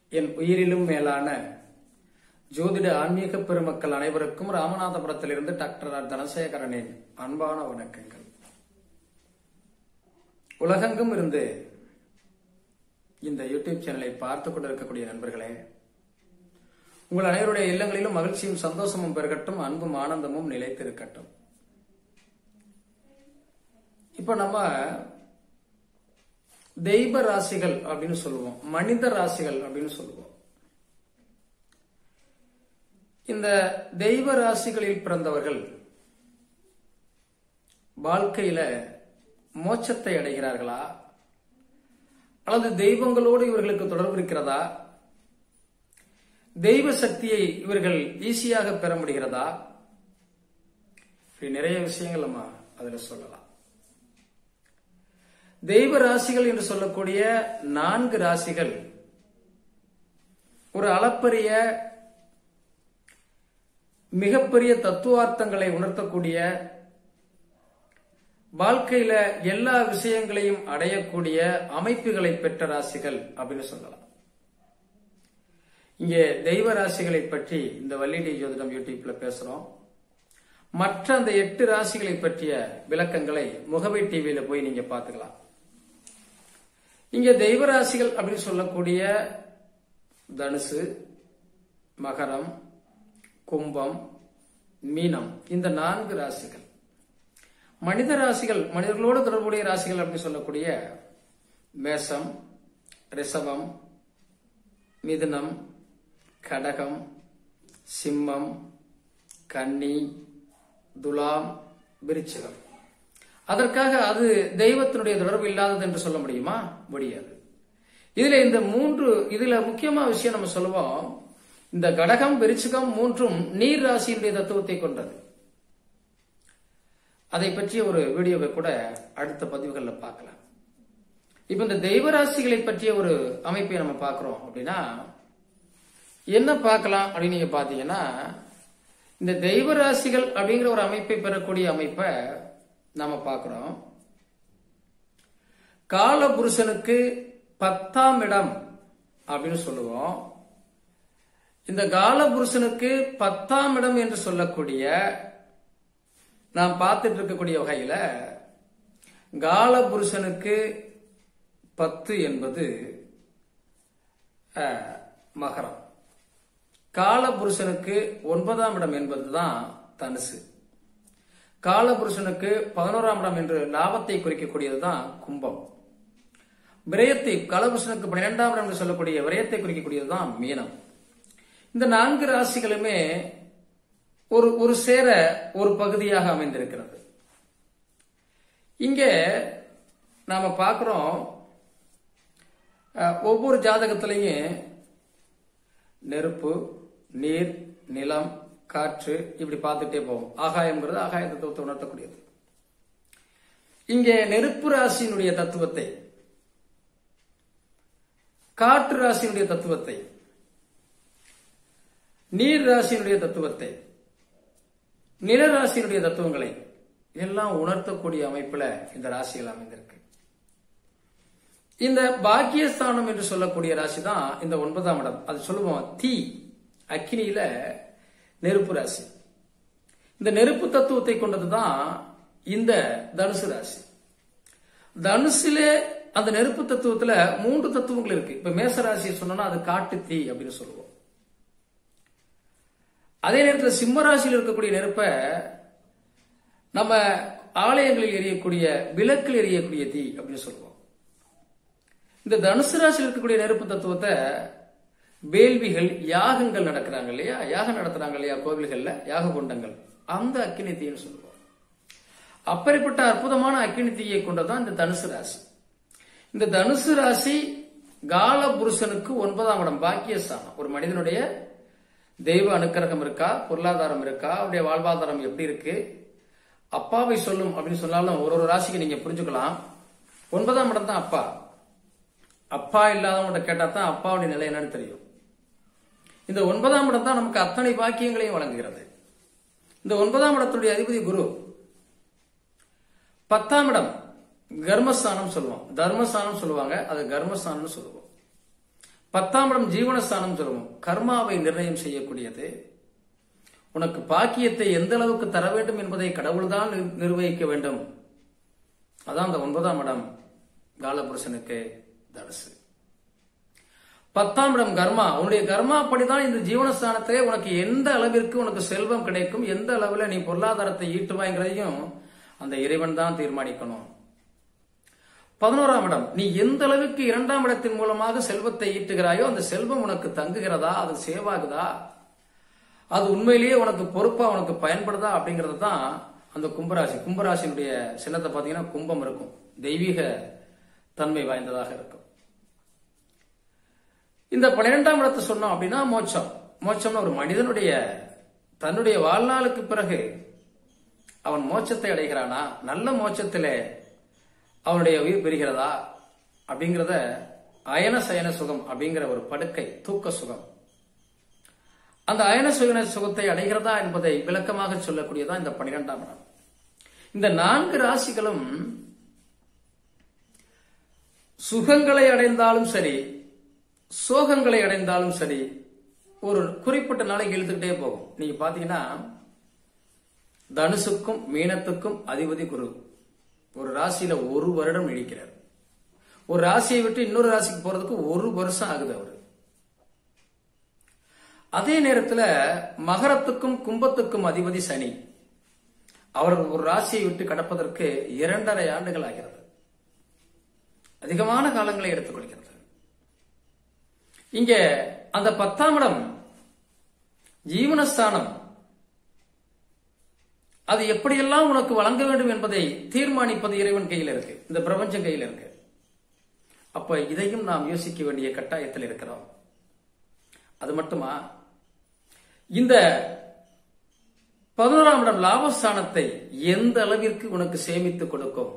என் உயிரிலும் மேலான ஜோதிட ஆன்மீக பெருமக்கள் அனைவருக்கும் ராமநாதபுரத்திலிருந்து டாக்டர் ஆர் தனசேகரனின் அன்பான வணக்கங்கள் உலகெங்கும் இருந்து இந்த யூடியூப் சேனலை பார்த்து கொண்டிருக்கக்கூடிய நண்பர்களே உங்கள் அனைவருடைய இல்லங்களிலும் மகிழ்ச்சியும் சந்தோஷமும் பெருகட்டும் அன்பும் ஆனந்தமும் நிலைத்திருக்கட்டும் இப்ப நம்ம தெய்வ ராசிகள் அப்படின்னு சொல்லுவோம் மனித ராசிகள் அப்படின்னு சொல்லுவோம் இந்த தெய்வ ராசிகளில் பிறந்தவர்கள் வாழ்க்கையில மோட்சத்தை அடைகிறார்களா அல்லது தெய்வங்களோடு இவர்களுக்கு தொடர்பு இருக்கிறதா தெய்வ சக்தியை இவர்கள் ஈஸியாக பெற முடிகிறதா இப்படி நிறைய விஷயங்கள் நம்ம அதுல சொல்லலாம் தெய்வ ராசிகள் என்று சொல்லக்கூடிய நான்கு ராசிகள் ஒரு அளப்பரிய மிகப்பெரிய தத்துவார்த்தங்களை உணர்த்தக்கூடிய வாழ்க்கையில எல்லா விஷயங்களையும் அடையக்கூடிய அமைப்புகளை பெற்ற ராசிகள் அப்படின்னு சொல்லலாம் இங்கே தெய்வ ராசிகளை பற்றி இந்த வள்ளிடி ஜோதிடம் யூடியூப்ல பேசுறோம் மற்ற அந்த எட்டு ராசிகளை பற்றிய விளக்கங்களை முகவை டிவியில போய் நீங்க பாத்துக்கலாம் இங்க தெய்வ ராசிகள் அப்படின்னு சொல்லக்கூடிய தனுசு மகரம் கும்பம் மீனம் இந்த நான்கு ராசிகள் மனித ராசிகள் மனிதர்களோடு தொடர்புடைய ராசிகள் அப்படின்னு சொல்லக்கூடிய மேசம் ரிஷபம் மிதுனம் கடகம் சிம்மம் கன்னி துலாம் விருச்சிகம் அதற்காக அது தெய்வத்தினுடைய தொடர்பு இல்லாதது என்று சொல்ல முடியுமா முடியாது இதுல இந்த மூன்று இதுல முக்கியமா விஷயம் நம்ம சொல்லுவோம் இந்த கடகம் விருச்சிகம் மூன்றும் நீர் ராசியினுடைய தத்துவத்தை கொண்டது அதை பற்றிய ஒரு வீடியோவை கூட அடுத்த பதிவுகளில் பார்க்கலாம் இப்ப இந்த தெய்வ ராசிகளை பற்றிய ஒரு அமைப்பை நம்ம பார்க்கிறோம் அப்படின்னா என்ன பார்க்கலாம் அப்படின்னு நீங்க பாத்தீங்கன்னா இந்த தெய்வ ராசிகள் அப்படிங்கிற ஒரு அமைப்பை பெறக்கூடிய அமைப்பை நாம பார்க்கிறோம் கால புருஷனுக்கு பத்தாம் இடம் அப்படின்னு சொல்லுவோம் இந்த கால புருஷனுக்கு பத்தாம் இடம் என்று சொல்லக்கூடிய நாம் பார்த்துட்டு இருக்கக்கூடிய வகையில கால புருஷனுக்கு பத்து என்பது மகரம் கால புருஷனுக்கு ஒன்பதாம் இடம் என்பதுதான் தனுசு கால புருஷனுக்கு பதினோராம் இடம் என்று லாபத்தை குறிக்கக்கூடியதுதான் கும்பம் விரயத்தை காலபுருஷனுக்கு பன்னிரெண்டாம் இடம் என்று சொல்லக்கூடிய விரயத்தை குறிக்கக்கூடியதுதான் மீனம் இந்த நான்கு ராசிகளுமே ஒரு ஒரு சேர ஒரு பகுதியாக அமைந்திருக்கிறது இங்கே நாம பார்க்கிறோம் ஒவ்வொரு ஜாதகத்திலையும் நெருப்பு நீர் நிலம் காற்று இப்படி பார்த்துட்டே போவோம் ஆகாயம்ங்கிறது ஆகாய தத்துவத்தை உணர்த்தக்கூடியது இங்கே நெருப்பு ராசியினுடைய தத்துவத்தை காற்று ராசியினுடைய தத்துவத்தை நீர் ராசியினுடைய தத்துவத்தை நிலராசியினுடைய தத்துவங்களை எல்லாம் உணர்த்தக்கூடிய அமைப்புல இந்த ராசிகள் அமைந்திருக்கு இந்த பாக்கியஸ்தானம் என்று சொல்லக்கூடிய ராசி தான் இந்த ஒன்பதாம் இடம் அது சொல்லுவோம் தீ அக்கினியில நெருப்பு ராசி இந்த நெருப்பு தத்துவத்தை கொண்டதுதான் இந்த தனுசு ராசி தனுசுல அந்த நெருப்பு தத்துவத்துல மூன்று தத்துவங்கள் இருக்கு இப்ப மேச ராசியை சொன்னோம்னா அது காட்டு தீ அப்படின்னு சொல்லுவோம் அதே நேரத்தில் சிம்ம ராசியில் இருக்கக்கூடிய நெருப்பை நம்ம ஆலயங்களில் எரியக்கூடிய விளக்கில் எரியக்கூடிய தீ அப்படின்னு சொல்லுவோம் இந்த தனுசு ராசியில் இருக்கக்கூடிய நெருப்பு தத்துவத்தை வேள்விகள் யாகங்கள் நடக்கிறாங்க இல்லையா யாகம் நடத்துறாங்க இல்லையா கோவில்கள்ல யாக குண்டங்கள் அந்த அக்கினி தீன்னு சொல்லுவோம் அப்படிப்பட்ட அற்புதமான அக்கினி தீயை கொண்டதான் இந்த தனுசு ராசி இந்த தனுசு ராசி கால புருஷனுக்கு ஒன்பதாம் இடம் பாக்கியஸ்தானம் ஒரு மனிதனுடைய தெய்வ அனுக்கிரகம் இருக்கா பொருளாதாரம் இருக்கா அவருடைய வாழ்வாதாரம் எப்படி இருக்கு அப்பாவை சொல்லும் அப்படின்னு சொன்னாலும் ஒரு ஒரு ராசிக்கு நீங்க புரிஞ்சுக்கலாம் ஒன்பதாம் இடம் தான் அப்பா அப்பா இல்லாதவங்க கேட்டா தான் அப்பாவுடைய நிலை என்னன்னு தெரியும் இந்த ஒன்பதாம் இடம் தான் நமக்கு அத்தனை பாக்கியங்களையும் வழங்குகிறது இந்த ஒன்பதாம் இடத்துடைய அதிபதி குரு பத்தாம் இடம் கர்மஸ்தானம் சொல்லுவோம் தர்மஸ்தானம் சொல்லுவாங்க அது கர்மஸ்தானம்னு சொல்லுவோம் பத்தாம் இடம் ஜீவனஸ்தானம் சொல்லுவோம் கர்மாவை நிர்ணயம் செய்யக்கூடியது உனக்கு பாக்கியத்தை எந்த அளவுக்கு தர வேண்டும் என்பதை கடவுள்தான் நிர்- நிர்வகிக்க வேண்டும் அதான் அந்த ஒன்பதாம் இடம் காலபுருஷனுக்கு தனுசு பத்தாம் இடம் கர்மா உன்னுடைய கர்மா படிதான் இந்த ஜீவனஸ்தானத்திலே உனக்கு எந்த அளவிற்கு உனக்கு செல்வம் கிடைக்கும் எந்த அளவில் நீ பொருளாதாரத்தை ஈட்டுவாங்கிறதையும் அந்த இறைவன் தான் தீர்மானிக்கணும் பதினோராம் இடம் நீ எந்த அளவுக்கு இரண்டாம் இடத்தின் மூலமாக செல்வத்தை ஈட்டுகிறாயோ அந்த செல்வம் உனக்கு தங்குகிறதா அது சேவாகுதா அது உண்மையிலேயே உனக்கு பொறுப்பா உனக்கு பயன்படுதா அப்படிங்கிறது தான் அந்த கும்பராசி கும்பராசினுடைய சின்னத்தை பார்த்தீங்கன்னா கும்பம் இருக்கும் தெய்வீக தன்மை வாய்ந்ததாக இருக்கும் இந்த பன்னிரெண்டாம் இடத்தை சொன்னோம் அப்படின்னா மோட்சம் மோட்சம்னு ஒரு மனிதனுடைய தன்னுடைய வாழ்நாளுக்கு பிறகு அவன் மோட்சத்தை அடைகிறானா நல்ல மோட்சத்திலே அவனுடைய உயிர் பெறுகிறதா அப்படிங்கிறத அயன சயன சுகம் அப்படிங்கிற ஒரு படுக்கை தூக்க சுகம் அந்த அயன சுயன சுகத்தை அடைகிறதா என்பதை விளக்கமாக சொல்லக்கூடியதான் இந்த பன்னிரெண்டாம் இடம் இந்த நான்கு ராசிகளும் சுகங்களை அடைந்தாலும் சரி சோகங்களை அடைந்தாலும் சரி ஒரு குறிப்பிட்ட நாளைக்கு இழுத்துக்கிட்டே போகும் நீங்க பாத்தீங்கன்னா தனுசுக்கும் மீனத்துக்கும் அதிபதி குரு ஒரு ராசியில ஒரு வருடம் நீடிக்கிறார் ஒரு ராசியை விட்டு இன்னொரு ராசிக்கு போறதுக்கு ஒரு வருஷம் ஆகுது அவரு அதே நேரத்துல மகரத்துக்கும் கும்பத்துக்கும் அதிபதி சனி அவர் ஒரு ராசியை விட்டு கடப்பதற்கு இரண்டரை ஆண்டுகள் ஆகிறது அதிகமான காலங்களை எடுத்துக்கொள்கிறது இங்க அந்த பத்தாம் இடம் ஜீவனஸ்தானம் அது எப்படியெல்லாம் உனக்கு வழங்க வேண்டும் என்பதை தீர்மானிப்பது இறைவன் கையில் இருக்கு இந்த பிரபஞ்சம் கையில் இருக்கு அப்ப இதையும் நாம் யோசிக்க வேண்டிய கட்டாயத்தில் இருக்கிறோம் அது மட்டுமா இந்த பதினோராம் இடம் லாபஸ்தானத்தை எந்த அளவிற்கு உனக்கு சேமித்து கொடுக்கும்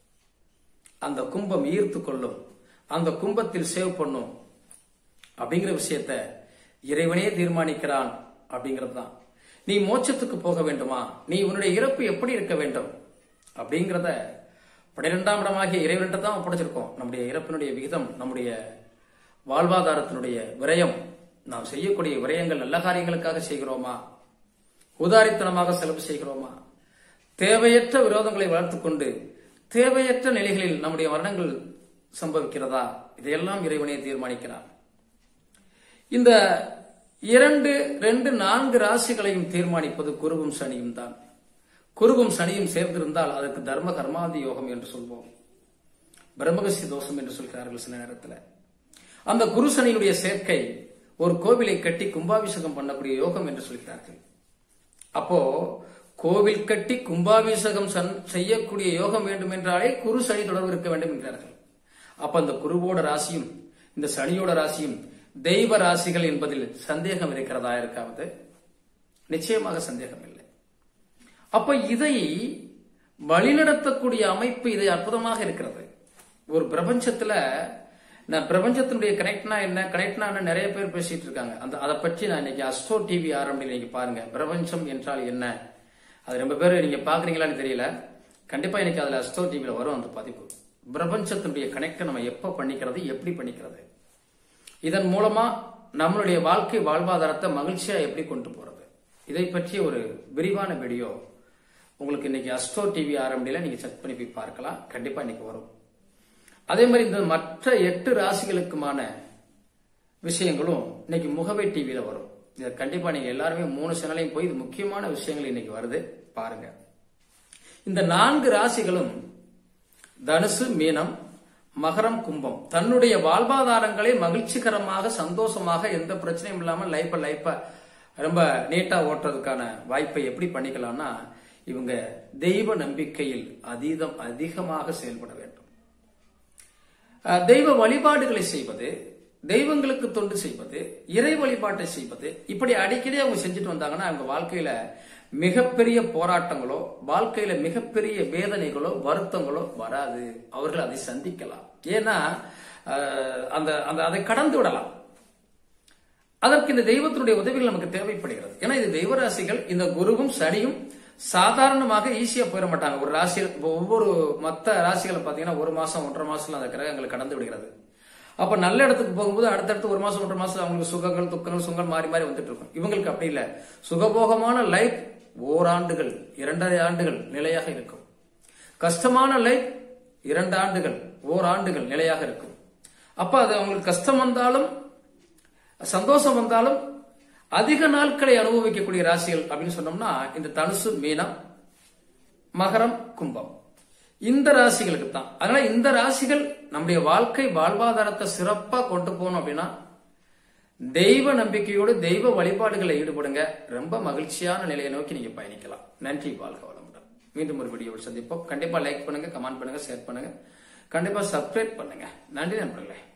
அந்த கும்பம் ஈர்த்து கொள்ளும் அந்த கும்பத்தில் சேவ் பண்ணும் அப்படிங்கிற விஷயத்த இறைவனே தீர்மானிக்கிறான் அப்படிங்கிறது தான் நீ மோட்சத்துக்கு போக வேண்டுமா நீ உன்னுடைய இறப்பு எப்படி இருக்க வேண்டும் அப்படிங்கிறத பன்னிரெண்டாம் இடமாகிய இறைவன்கிட்ட தான் ஒப்படைச்சிருக்கோம் நம்முடைய இறப்பினுடைய விகிதம் நம்முடைய வாழ்வாதாரத்தினுடைய விரயம் நாம் செய்யக்கூடிய விரயங்கள் நல்ல காரியங்களுக்காக செய்கிறோமா உதாரித்தனமாக செலவு செய்கிறோமா தேவையற்ற விரோதங்களை வளர்த்துக் கொண்டு தேவையற்ற நிலைகளில் நம்முடைய மரணங்கள் சம்பவிக்கிறதா இதையெல்லாம் இறைவனே தீர்மானிக்கிறான் இந்த இரண்டு ரெண்டு நான்கு ராசிகளையும் தீர்மானிப்பது குருவும் சனியும் தான் குருவும் சனியும் சேர்ந்திருந்தால் அதற்கு தர்ம கர்மாதி யோகம் என்று சொல்வோம் பிரம்மகசி தோஷம் என்று சொல்கிறார்கள் சில நேரத்தில் அந்த குரு சனியினுடைய சேர்க்கை ஒரு கோவிலை கட்டி கும்பாபிஷேகம் பண்ணக்கூடிய யோகம் என்று சொல்கிறார்கள் அப்போ கோவில் கட்டி கும்பாபிஷேகம் சன்- செய்யக்கூடிய யோகம் வேண்டும் என்றாலே குரு சனி தொடர்பு இருக்க வேண்டும் என்கிறார்கள் அப்ப அந்த குருவோட ராசியும் இந்த சனியோட ராசியும் தெய்வ ராசிகள் என்பதில் சந்தேகம் இருக்கிறதா இருக்காவது நிச்சயமாக சந்தேகம் இல்லை அப்ப இதை வழிநடத்தக்கூடிய அமைப்பு இதை அற்புதமாக இருக்கிறது ஒரு பிரபஞ்சத்துல நான் பிரபஞ்சத்தினுடைய கனெக்ட்னா என்ன கனெக்ட்னா என்ன நிறைய பேர் பேசிட்டு இருக்காங்க அந்த அதை பற்றி நான் இன்னைக்கு அஸ்ட்ரோ டிவி ஆரம்பி நீங்க பாருங்க பிரபஞ்சம் என்றால் என்ன அது ரொம்ப பேர் நீங்க பாக்குறீங்களான்னு தெரியல கண்டிப்பா இன்னைக்கு அதுல அஸ்ட்ரோ டிவில வரும் அந்த பதிப்பு பிரபஞ்சத்தினுடைய கனெக்டை நம்ம எப்ப பண்ணிக்கிறது எப்படி பண்ணிக்கிறது இதன் மூலமா நம்மளுடைய வாழ்க்கை வாழ்வாதாரத்தை மகிழ்ச்சியா எப்படி கொண்டு போறது இதை பற்றிய ஒரு விரிவான வீடியோ உங்களுக்கு இன்னைக்கு அஸ்ட்ரோ டிவி ஆரம்பியில நீங்க செக் பண்ணி போய் பார்க்கலாம் கண்டிப்பா இன்னைக்கு வரும் அதே மாதிரி இந்த மற்ற எட்டு ராசிகளுக்குமான விஷயங்களும் இன்னைக்கு முகவை டிவியில வரும் இதை கண்டிப்பா நீங்க எல்லாருமே மூணு சேனலையும் போய் இது முக்கியமான விஷயங்கள் இன்னைக்கு வருது பாருங்க இந்த நான்கு ராசிகளும் தனுசு மீனம் மகரம் கும்பம் தன்னுடைய வாழ்வாதாரங்களை மகிழ்ச்சிகரமாக சந்தோஷமாக எந்த பிரச்சனையும் இல்லாம லைஃப லைஃப ரொம்ப நீட்டா ஓட்டுறதுக்கான வாய்ப்பை எப்படி பண்ணிக்கலாம்னா இவங்க தெய்வ நம்பிக்கையில் அதீதம் அதிகமாக செயல்பட வேண்டும் அஹ், தெய்வ வழிபாடுகளை செய்வது தெய்வங்களுக்கு தொண்டு செய்வது இறை வழிபாட்டை செய்வது இப்படி அடிக்கடி அவங்க செஞ்சுட்டு வந்தாங்கன்னா அவங்க வாழ்க்கையில மிகப்பெரிய போராட்டங்களோ வாழ்க்கையில மிகப்பெரிய வேதனைகளோ வருத்தங்களோ வராது அவர்கள் அதை சந்திக்கலாம் ஏன்னா அஹ், அந்த அந்த அதை கடந்து விடலாம் அதற்கு இந்த தெய்வத்தினுடைய உதவிகள் நமக்கு தேவைப்படுகிறது ஏன்னா இது தெய்வ ராசிகள் இந்த குருவும் சனியும் சாதாரணமாக ஈஸியா போயிட மாட்டாங்க ஒரு ராசியில் இப்போ ஒவ்வொரு மத்த ராசிகளை பாத்தீங்கன்னா ஒரு மாசம் ஒன்றரை மாசத்துல அந்த கிரகங்கள் கடந்து விடுகிறது அப்ப நல்ல இடத்துக்கு போகும்போது அடுத்தடுத்து ஒரு மாசம் ஒன்றரை மாசம் அவங்களுக்கு சுகங்கள் துக்கங்கள் சுகங்கள் மாறி மாறி வந்துட்டு இருக்கும் இவங்களுக்கு அப்படி இல்ல சுகபோகமான லைஃப் ஓராண்டுகள் இரண்டரை ஆண்டுகள் நிலையாக இருக்கும் கஷ்டமான லைஃப் இரண்டு ஆண்டுகள் ஓராண்டுகள் நிலையாக இருக்கும் அப்ப அது அவங்களுக்கு கஷ்டம் வந்தாலும் சந்தோஷம் வந்தாலும் அதிக நாட்களை அனுபவிக்கக்கூடிய ராசிகள் அப்படின்னு சொன்னோம்னா இந்த தனுசு மீனம் மகரம் கும்பம் இந்த ராசிகளுக்கு தான் அதனால இந்த ராசிகள் நம்முடைய வாழ்க்கை வாழ்வாதாரத்தை சிறப்பா கொண்டு போகணும் அப்படின்னா தெய்வ நம்பிக்கையோடு தெய்வ வழிபாடுகளை ஈடுபடுங்க ரொம்ப மகிழ்ச்சியான நிலையை நோக்கி நீங்க பயணிக்கலாம் நன்றி வாழ்க வளமுடன் மீண்டும் ஒரு வீடியோவில் சந்திப்போம் கண்டிப்பா லைக் பண்ணுங்க கமெண்ட் பண்ணுங்க ஷேர் பண்ணுங்க கண்டிப்பா சப்ஸ்கிரைப் பண்ணுங்க நன்றி நண்பர்களே